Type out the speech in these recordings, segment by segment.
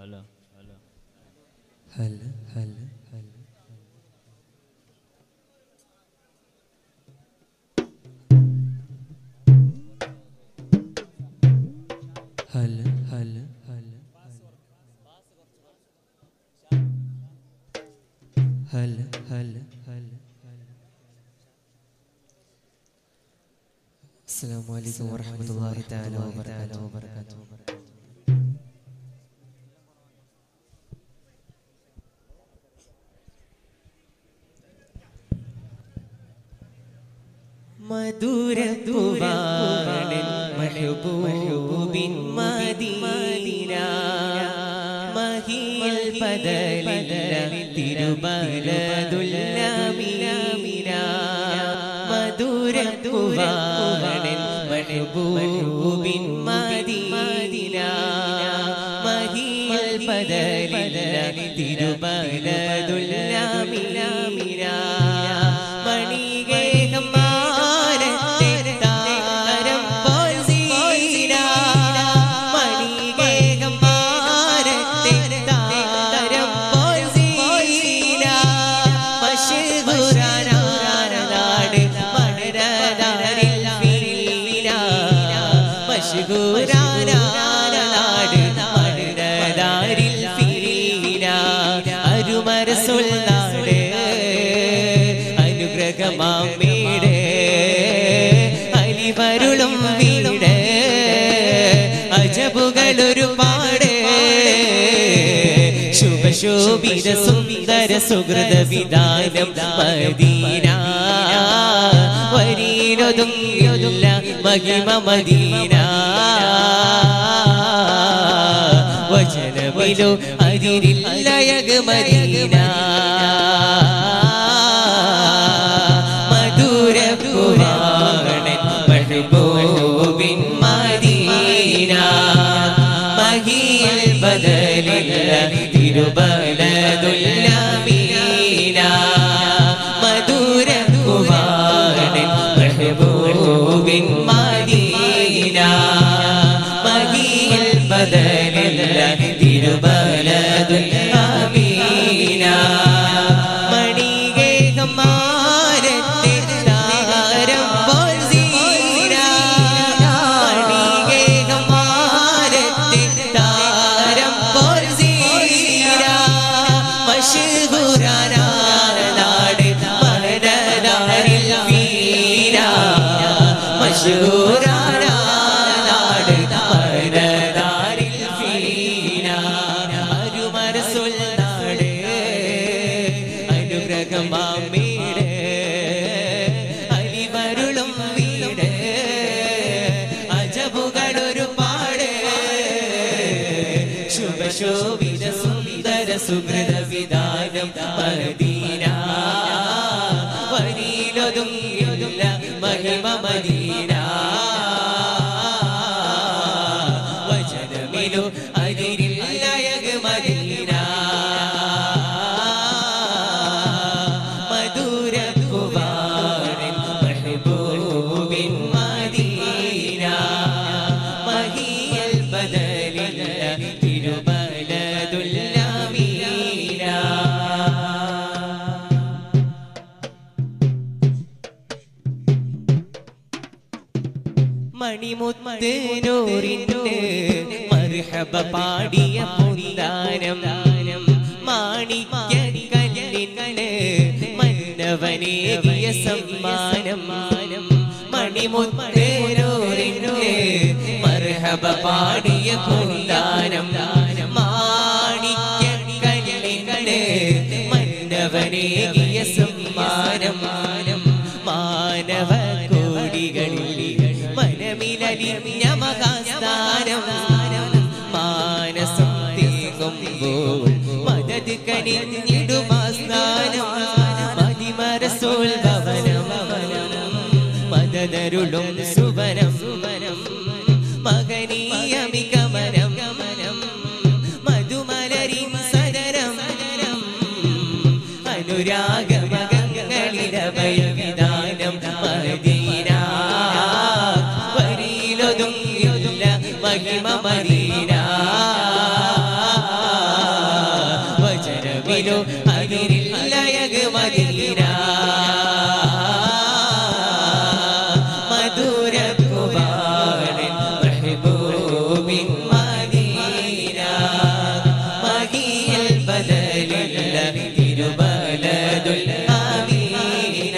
hello hello ഹല ഹല ഹല ഹല ഹല ഹല ഹല ഹല ഹല السلام عليكم ورحمة الله تعالى وبركاته മധുരപുവാണിൽ മഹബൂബിൻ മദീന മഹിയിൽ ബദലില്ല തിരുബലതുല്ലമിന മധുരപുവാണിൽ മഹബൂബിൻ മദീന മഹിയിൽ ബദലില്ല തിരുബലതുല്ലമിന മണികേഹം മാനത്തെ താരം പോൽ സീന മണികേഹം മാനത്തെ താരം പോൽ സീന മഷഹൂരാനാട് മണരതാരിൽ ഫീന മഷഹൂരാനാട് മണരതാരിൽ ഫീന അരുമര സുൽനാട് അനുഗ്രഹമാമീട് അലിവരുളും വീട് അജബുകൾ ഒരുപാട് ശുഭശോഭിത സുന്ദര സുഹൃത വിധാനം മദീന വരീനൊതുങ്ങിയൊതുല്ല മഹിമ മദീന വചനമിലോ അതിരില്ലയക് മദീന മധുര പുരാണൻ മഹബൂബിൻ മദീന മഹിയിൽ ബദലില്ല തിരുബലതുല്ല മീന മധുര പുരാണൻ മഹബൂബിൻ മദീന മഹിയിൽ ബദലില്ല തിരുബലതുല്ല മീന മണികേകമാരത്തെ താരം പോൽ സീന മണികേകമാരത്തെ താരം പോൽ സീന മഷഹൂരാനാട് മണരാരിൽ വീര മഷഹൂരാനാട് മണരാരിൽ വീര അരുമര സുൽനാട് അനുഗ്രഹമാമീട് അലിവരുളും വീട് അജബുകൾ ഒരുപാട് ശുഭശോഭിത സുന്ദര സുഹൃത വിധാനം മദീന വരിയിലൊതുങ്ങിയൊതുല്ല മഹിമ മദീന വചനമിലു അതിരില്ലയക് മദീന മധുര കുവാരൻ മഹബൂബിൻ മദീന മഹിയൽ ബദലില്ല തിരുബലതുല്ല മീന മണിമുത്തൂരിന് മർഹബ പാടിയ പൊന്താനം മാണിക്യക്കല്ലിന് മന്നവനേകിയ സമ്മാനം മണിമുത്തൂരിന് മർഹബ പാടിയ പൊന്താനം മാണിക്യക്കല്ലിന് മന്നവനേകിയ സമ്മാനം മാനവ കോടികളിൽ മനമിലലിഞ്ഞ മഹാസ്ഥാനം മാനസം തേങ്ങുമ്പോൾ മദത് കനിഞ്ഞിടുമാസ്ഥാനം മതിമരസോൽ ഭവനം മദതരുളും സുവനം മകനീയമികമനം മധുമലരിൻ സദരം അനുരാഗമകങ്ങളിലഭയ വിധാനം മദീന വരിയിലൊതുങ്ങിയൊതുല്ല മഹിമ മദീന വചനമിലോ അതിരില്ലയക് മദീന മധുരക്കുവാണിൻ മെഹബൂബിൻ മദീന മഹിയിൽ ബദലില്ല തിരുബലതുൽ ആമീന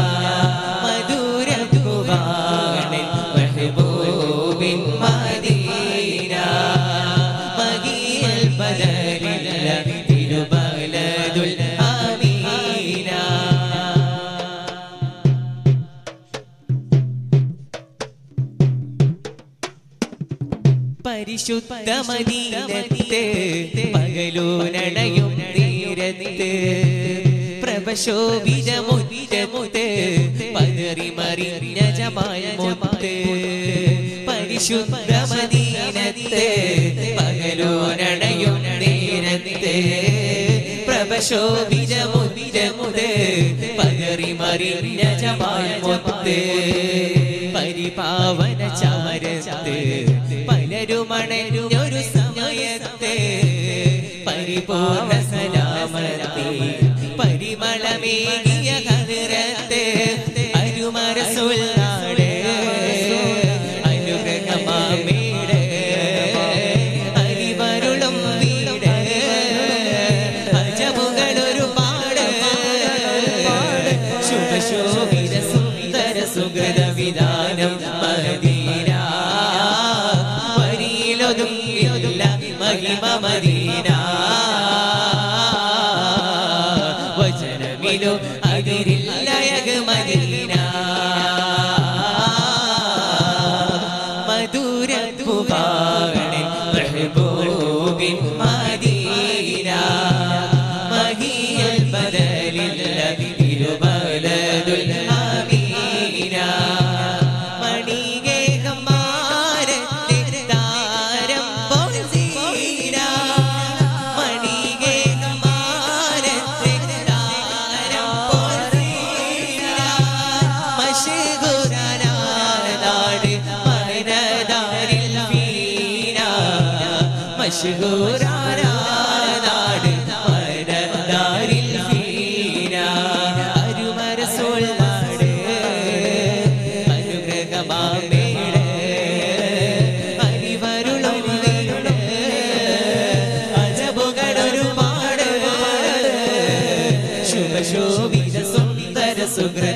മധുരക്കുവാണിൻ മെഹബൂബിൻ മദീന മഹിയിൽ ബദലില്ല തിരുബലതുൽ ആമീന പരിശുദ്ധ മദീനത്തെ പകലൂനടയും തീരത്ത് പ്രഭശോഭിത മുറ്റമുത്ത് പതറി മറിഞ്ഞ ജമായ മുത്ത് പരിശുദ്ധ മദീനത്തെ പകലൂനടയും തീരത്ത് പ്രഭശോഭിത മുറ്റമുത്ത് പതറി മറിഞ്ഞ ജമായ മുത്ത് പരിപാവന ചാരത്ത് പലരുമണഞ്ഞൊരു സമയത്ത് പരിപൂർണ സലാമത്തെ പരിമളമേകിയ ഹൃരത്ത് അരുമരസുള്ളാട് അനുഗ്രഹമാമീട് അരിവരുളും വീട് അജമുകളൊരുപാട് ശുഭശോഭിത സുന്ദര സുഹൃത വിധാനം മദീന വരിയിലൊതുങ്ങിയൊതുല്ല മഹിമ മദീന വചനമിലോ അതിരില്ലയക് മദീന മധുര പുകാണിൽ മെഹബൂബിൻ മദീന മഹിയൽ ബദലില്ല തിരുബലതുൽ ആമീന മണികേകമാരത്തെ താരം പോൽ സീന മണികേകമാരത്തെ താരം പോൽ സീന മഷഹൂരാനാട് മനതാരിൽ വീണ മഷഹൂരാനാട് മനതാരിൽ വീണ അരുമരസോൾനാട് അനുഗ്രഹമാമേട് അരിവരുളും വീട് അജബുകളൊരുപാട് ശുഭശോഭിത സുന്ദര സുഹൃത